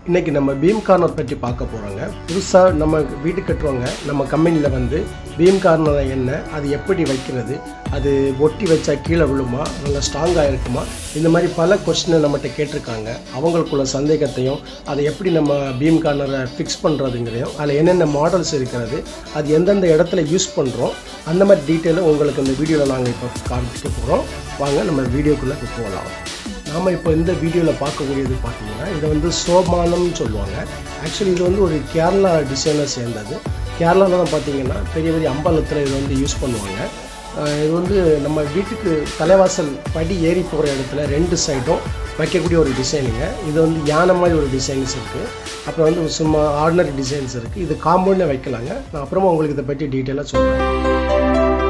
இன்றைக்கி நம்ம beam corner பற்றி பார்க்க போகிறோங்க புதுசாக நம்ம வீடு கட்டுறவங்க நம்ம கம்பெனியில் வந்து பீம் கார்னர் என்ன அது எப்படி வைக்கிறது அது ஒட்டி வச்சா கீழே விழுமா நல்லா ஸ்ட்ராங்காக இருக்குமா இந்த மாதிரி பல கொஸ்டினை நம்மகிட்ட கேட்டிருக்காங்க அவங்களுக்குள்ள சந்தேகத்தையும் அதை எப்படி நம்ம பீம் கார்னரை ஃபிக்ஸ் பண்ணுறதுங்கிறதையும் அதில் என்னென்ன மாடல்ஸ் இருக்கிறது அது எந்தெந்த இடத்துல யூஸ் பண்ணுறோம் அந்த மாதிரி டீட்டெயிலும் உங்களுக்கு இந்த வீடியோவில் நாங்கள் இப்போ காமிக்க போகிறோம் வாங்க நம்ம வீடியோக்குள்ளே போகலாம் நாம் இப்போ இந்த வீடியோவில் பார்க்கக்கூடியது பார்த்தீங்கன்னா இதை வந்து சோமானம்னு சொல்லுவாங்க ஆக்சுவலி இது வந்து ஒரு கேரளா டிசைனை சேர்ந்தது கேரளாவில் தான் பார்த்தீங்கன்னா பெரிய பெரிய அம்பலத்தில் இது வந்து யூஸ் பண்ணுவாங்க அஹ் இது வந்து நம்ம வீட்டுக்கு தலைவாசல் படி ஏறி போகிற இடத்துல ரெண்டு சைடும் வைக்கக்கூடிய ஒரு டிசைனுங்க இது வந்து யானை மாதிரி ஒரு டிசைன்ஸ் இருக்குது அப்புறம் வந்து சும்மா ஆர்டினரி டிசைன்ஸ் இருக்குது இது காம்பவுண்டில் வைக்கலாங்க நான் அப்புறமா உங்களுக்கு இதை பற்றி டீட்டெயிலாக சொல்கிறேன்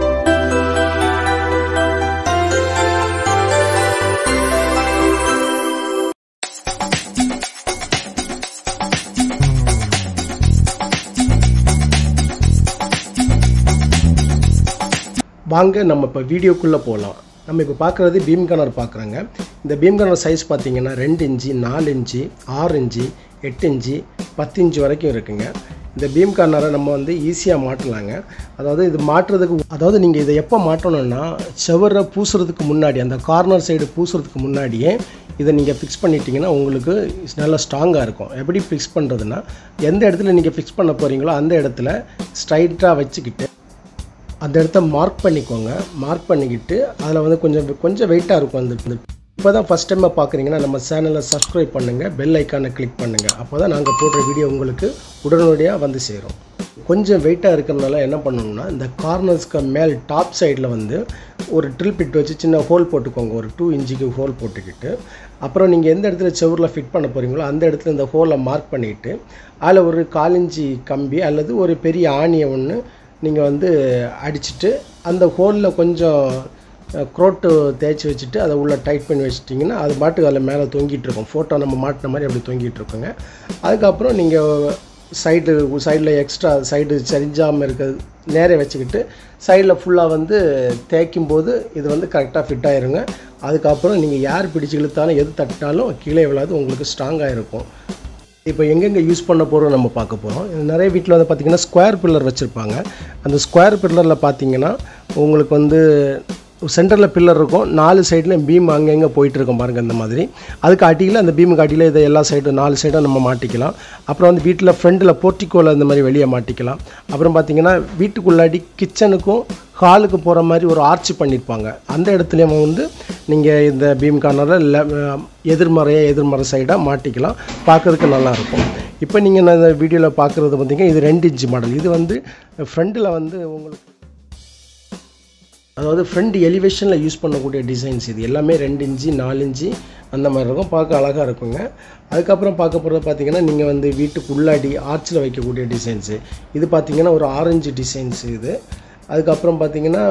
வாங்க நம்ம இப்போ வீடியோக்குள்ளே போகலாம் நம்ம இப்போ பார்க்குறது பீம் கனர் பார்க்குறோங்க இந்த பீம் கனர் சைஸ் பார்த்தீங்கன்னா ரெண்டு இன்ச்சு நாலு இன்ச்சு ஆறு இன்ச்சு எட்டு இன்ச்சு பத்து இன்ச்சு வரைக்கும் இருக்குங்க இந்த பீம் கார்னரை நம்ம வந்து ஈஸியாக மாட்டலாங்க அதாவது இது மாட்டுறதுக்கு அதாவது நீங்கள் இதை எப்போ மாட்டணும்னா செவரை பூசுறதுக்கு முன்னாடி அந்த கார்னர் சைடு பூசுறதுக்கு முன்னாடியே இதை நீங்கள் ஃபிக்ஸ் பண்ணிட்டீங்கன்னா உங்களுக்கு நல்லா ஸ்ட்ராங்காக இருக்கும் எப்படி ஃபிக்ஸ் பண்ணுறதுன்னா எந்த இடத்துல நீங்கள் ஃபிக்ஸ் பண்ண போகிறீங்களோ அந்த இடத்துல ஸ்ட்ரைட்டாக வச்சுக்கிட்டு அந்த இடத்த மார்க் பண்ணிக்கோங்க மார்க் பண்ணிக்கிட்டு அதில் வந்து கொஞ்சம் கொஞ்சம் வெயிட்டாக இருக்கும் அந்த இப்போ தான் ஃபஸ்ட் டைமாக பார்க்குறீங்கன்னா நம்ம சேனலை சப்ஸ்கிரைப் பண்ணுங்கள் பெல் ஐக்கானை கிளிக் பண்ணுங்கள் அப்போ தான் நாங்கள் போடுற வீடியோ உங்களுக்கு உடனடியாக வந்து சேரும் கொஞ்சம் வெயிட்டாக இருக்கிறதுனால என்ன பண்ணணும்னா இந்த கார்னர்ஸ்க்கு மேல் டாப் சைடில் வந்து ஒரு ட்ரில் பிட் வச்சு சின்ன ஹோல் போட்டுக்கோங்க ஒரு டூ இன்ச்சுக்கு ஹோல் போட்டுக்கிட்டு அப்புறம் நீங்கள் எந்த இடத்துல செவரில் ஃபிட் பண்ண போகிறீங்களோ அந்த இடத்துல இந்த ஹோலை மார்க் பண்ணிவிட்டு அதில் ஒரு காலிஞ்சி கம்பி அல்லது ஒரு பெரிய ஆணியை ஒன்று நீங்கள் வந்து அடிச்சுட்டு அந்த ஹோலில் கொஞ்சம் க்ரோட்டு தேய்ச்சி வச்சுட்டு அதை உள்ளே டைட் பண்ணி வச்சிட்டிங்கன்னா அது பாட்டுக்கு அதில் மேலே தொங்கிட்டு இருக்கும் ஃபோட்டோ நம்ம மாட்டின மாதிரி அப்படி தொங்கிட்டு இருக்குங்க அதுக்கப்புறம் நீங்கள் சைடு சைடில் எக்ஸ்ட்ரா சைடு சரிஞ்சாமல் இருக்கிறது நேரே வச்சுக்கிட்டு சைடில் ஃபுல்லாக வந்து தேய்க்கும் போது இது வந்து கரெக்டாக ஃபிட் ஆயிருங்க அதுக்கப்புறம் நீங்கள் யார் பிடிச்சி இழுத்தாலும் எது தட்டினாலும் கீழே விழாது உங்களுக்கு ஸ்ட்ராங்காக இருக்கும் இப்போ எங்கெங்கே யூஸ் பண்ண போகிறோம் நம்ம பார்க்க போகிறோம் நிறைய வீட்டில் வந்து பார்த்திங்கன்னா ஸ்கொயர் பில்லர் வச்சுருப்பாங்க அந்த ஸ்கொயர் பில்லரில் பார்த்தீங்கன்னா உங்களுக்கு வந்து சென்டரில் பில்லர் இருக்கும் நாலு சைடில் பீம் அங்கங்கே போயிட்டு இருக்கும் பாருங்கள் இந்த மாதிரி அதுக்கு அடியில் அந்த பீமுக்கு அடியில் இதை எல்லா சைடும் நாலு சைடும் நம்ம மாட்டிக்கலாம் அப்புறம் வந்து வீட்டில் ஃப்ரண்டில் போர்ட்டிக்கோவில் இந்த மாதிரி வெளியே மாட்டிக்கலாம் அப்புறம் பார்த்திங்கன்னா வீட்டுக்குள்ளாடி கிச்சனுக்கும் ஹாலுக்கு போகிற மாதிரி ஒரு ஆர்ச்சி பண்ணியிருப்பாங்க அந்த இடத்துலையும் வந்து நீங்கள் இந்த பீம் கார்னரில் எதிர்மறையாக எதிர்மறை சைடாக மாட்டிக்கலாம் பார்க்குறதுக்கு நல்லாயிருக்கும் இப்போ நீங்கள் நான் இந்த வீடியோவில் பார்க்குறது பார்த்தீங்கன்னா இது ரெண்டு இன்ச்சு மாடல் இது வந்து ஃப்ரண்டில் வந்து உங்களுக்கு அதாவது ஃப்ரண்ட் எலிவேஷனில் யூஸ் பண்ணக்கூடிய டிசைன்ஸ் இது எல்லாமே ரெண்டு இன்ச்சு நாலு இன்ச்சு அந்த மாதிரி இருக்கும் பார்க்க அழகாக இருக்குங்க அதுக்கப்புறம் பார்க்க போகிறது பார்த்தீங்கன்னா நீங்கள் வந்து வீட்டுக்கு உள்ளாடி ஆர்ச்சில் வைக்கக்கூடிய டிசைன்ஸு இது பார்த்தீங்கன்னா ஒரு ஆரஞ்சு டிசைன்ஸ் இது அதுக்கப்புறம் பார்த்தீங்கன்னா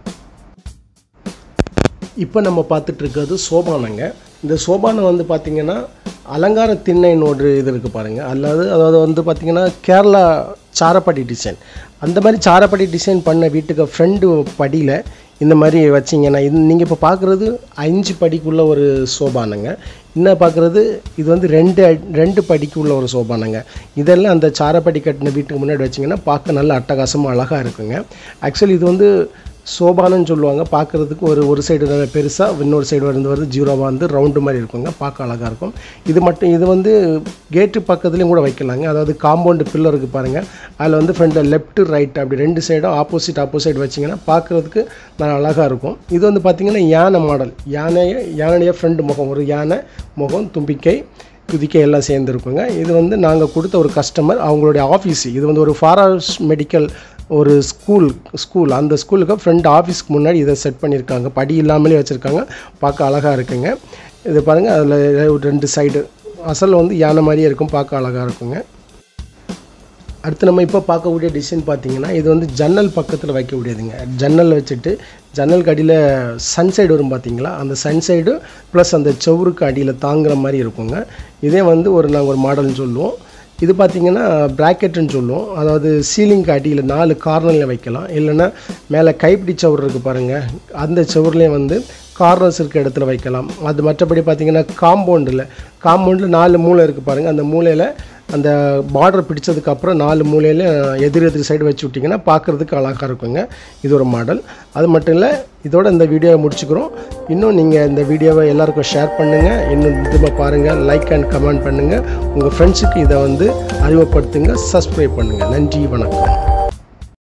இப்போ நம்ம பார்த்துட்டு இருக்கிறது சோபானங்க இந்த சோபானம் வந்து பார்த்திங்கன்னா அலங்கார திண்ணைன்னு இது இருக்குது பாருங்கள் அல்லது அதாவது வந்து பார்த்திங்கன்னா கேரளா சாரப்படி டிசைன் அந்த மாதிரி சாரப்படி டிசைன் பண்ண வீட்டுக்கு ஃப்ரெண்டு படியில் இந்த மாதிரி வச்சிங்கன்னா இது நீங்கள் இப்போ பார்க்குறது அஞ்சு படிக்குள்ள ஒரு சோபானங்க இன்னும் பார்க்குறது இது வந்து ரெண்டு ரெண்டு படிக்கு உள்ள ஒரு சோபானங்க இதெல்லாம் அந்த சாரப்படி கட்டின வீட்டுக்கு முன்னாடி வச்சிங்கன்னா பார்க்க நல்ல அட்டகாசமாக அழகாக இருக்குங்க ஆக்சுவலி இது வந்து சோபானன்னு சொல்லுவாங்க பார்க்குறதுக்கு ஒரு ஒரு சைடு நல்ல பெருசாக இன்னொரு சைடு வந்து வருது ஜீரோவாக வந்து ரவுண்டு மாதிரி இருக்குங்க பார்க்க அழகாக இருக்கும் இது மட்டும் இது வந்து கேட்டு பக்கத்துலேயும் கூட வைக்கலாங்க அதாவது காம்பவுண்டு பில்லர் இருக்குது பாருங்கள் அதில் வந்து ஃப்ரண்டில் லெஃப்ட் ரைட் அப்படி ரெண்டு சைடும் ஆப்போசிட் ஆப்போசிட் வச்சிங்கன்னா பார்க்குறதுக்கு நல்லா அழகாக இருக்கும் இது வந்து பார்த்திங்கன்னா யானை மாடல் யானையை யானைய ஃப்ரண்ட் முகம் ஒரு யானை முகம் தும்பிக்கை துதிக்கை எல்லாம் சேர்ந்துருக்குங்க இது வந்து நாங்கள் கொடுத்த ஒரு கஸ்டமர் அவங்களுடைய ஆஃபீஸ் இது வந்து ஒரு ஃபாரஸ்ட் மெடிக்கல் ஒரு ஸ்கூல் ஸ்கூல் அந்த ஸ்கூலுக்கு ஃப்ரண்ட் ஆஃபீஸ்க்கு முன்னாடி இதை செட் பண்ணியிருக்காங்க படி இல்லாமலே வச்சுருக்காங்க பார்க்க அழகாக இருக்குங்க இது பாருங்கள் அதில் ரெண்டு சைடு அசல் வந்து யானை மாதிரியே இருக்கும் பார்க்க அழகாக இருக்குங்க அடுத்து நம்ம இப்போ பார்க்கக்கூடிய டிசைன் பார்த்தீங்கன்னா இது வந்து ஜன்னல் பக்கத்தில் வைக்கக்கூடியதுங்க ஜன்னல் வச்சுட்டு ஜன்னலுக்கு அடியில் சன்சைடு வரும் பார்த்தீங்களா அந்த சன்சைடு ப்ளஸ் அந்த செவருக்கு அடியில் தாங்குற மாதிரி இருக்குங்க இதே வந்து ஒரு நாங்கள் ஒரு மாடல்னு சொல்லுவோம் இது பார்த்தீங்கன்னா ப்ராக்கெட்டுன்னு சொல்லுவோம் அதாவது சீலிங்க்கு அடியில் நாலு கார்னரில் வைக்கலாம் இல்லைன்னா மேலே கைப்பிடி சவுர் இருக்குது பாருங்கள் அந்த சவுர்லேயும் வந்து கார்னர்ஸ் இருக்க இடத்துல வைக்கலாம் அது மற்றபடி பார்த்தீங்கன்னா காம்பவுண்டில் காம்பவுண்டில் நாலு மூலை இருக்குது பாருங்கள் அந்த மூலையில் அந்த பார்டர் பிடிச்சதுக்கப்புறம் நாலு மூலையில் எதிர் எதிர் சைடு வச்சு விட்டிங்கன்னா பார்க்குறதுக்கு அழகாக இருக்குங்க இது ஒரு மாடல் அது மட்டும் இல்லை இதோட இந்த வீடியோவை முடிச்சுக்கிறோம் இன்னும் நீங்கள் இந்த வீடியோவை எல்லாருக்கும் ஷேர் பண்ணுங்கள் இன்னும் திரும்ப பாருங்கள் லைக் அண்ட் கமெண்ட் பண்ணுங்கள் உங்கள் ஃப்ரெண்ட்ஸுக்கு இதை வந்து அறிமுகப்படுத்துங்க சப்ஸ்கிரைப் பண்ணுங்கள் நன்றி வணக்கம்